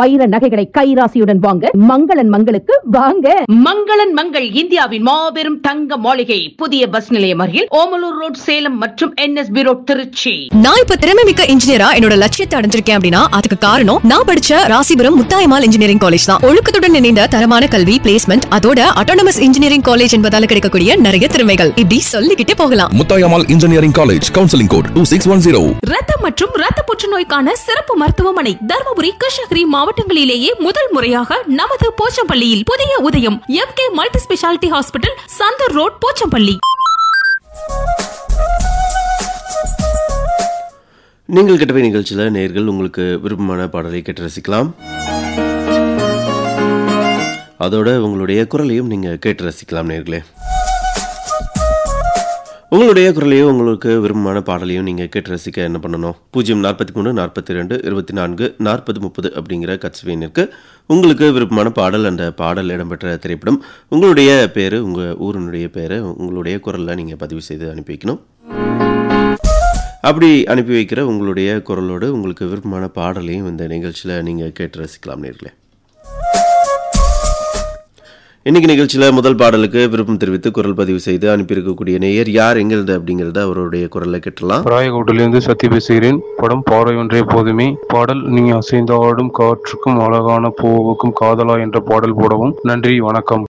வைர நகைகளை கைராசியுடன் வாங்க மங்களன் மங்களுக்கு வாங்க மங்களன் மங்கள் இந்தியாவின் மாபெரும் தங்க மாளிகை புதிய பஸ் நிலையம் அருகில் ஓமலூர் ரோட் சேலம் மற்றும் என்எஸ்பி ரோட் திருச்சி நான் இப்ப திறமை மிக்க இன்ஜினியரா என்னோட லட்சியத்தை அடைஞ்சிருக்கேன் அப்படின்னா அதுக்கு காரணம் நான் படிச்ச ராசிபுரம் முத்தாயமால் இன்ஜினியரிங் காலேஜ் தான் ஒழுக்கத்துடன் இணைந்த தரமான கல்வி பிளேஸ்மெண்ட் அதோட அட்டானமஸ் இன்ஜினியரிங் காலேஜ் என்பதால கிடைக்கக்கூடிய நிறைய திறமைகள் இப்படி சொல்லிக்கிட்டே போகலாம் Muthayammal engineering college counselling code two six one zero ரத்தம் மற்றும் ரத்த புற்றுநோய்க்கான சிறப்பு மருத்துவமனை தருமபுரி கிருஷ்ணகிரி மாவட்டங்களிலேயே முதல் முறையாக நமது போச்சம்பள்ளியில் புதிய Udhayam M K multi speciality hospital Santhur road Pochampalli நீங்கள் கேட்டவை நிகழ்ச்சியில் நேர்கள் உங்களுக்கு விருப்பமான பாடலை கேட்டு ரசிக்கலாம் அதோட உங்களுடைய குரலையும் நீங்கள் கேட்டு ரசிக்கலாம் நேர்களே உங்களுடைய குரலையும் உங்களுக்கு விருப்பமான பாடலையும் நீங்கள் கேட்டு ரசிக்க என்ன பண்ணணும் பூஜ்ஜியம் நாற்பத்தி மூணு நாற்பத்தி ரெண்டு இருபத்தி நான்கு நாற்பது முப்பது அப்படிங்கிற கட்சிவியனுக்கு உங்களுக்கு விருப்பமான பாடல் அந்த பாடல் இடம்பெற்ற திரைப்படம் உங்களுடைய பேர் உங்கள் ஊரினுடைய பேரை உங்களுடைய குரலில் நீங்கள் பதிவு செய்து அனுப்பி வைக்கணும் அப்படி அனுப்பி வைக்கிற உங்களுடைய குரலோடு உங்களுக்கு விருப்பமான பாடலையும் இந்த நிகழ்ச்சியில் நீங்கள் கேட்டு ரசிக்கலாம் நேர்களே இன்னைக்கு நிகழ்ச்சியில் முதல் பாடலுக்கு விருப்பம் தெரிவித்து குரல் பதிவு செய்து அனுப்பியிருக்கக்கூடிய நேயர் யார் எங்கிருந்து அப்படிங்கிறத அவருடைய குரலில் கேட்டலாம் ராயகோட்டிலிருந்து சத்தி பேசுகிறேன் படம் பாறை ஒன்றே போதுமே பாடல் நீ அசைந்தாடும் காற்றுக்கும் அழகான பூவுக்கும் காதலா என்ற பாடல் போடவும் நன்றி வணக்கம்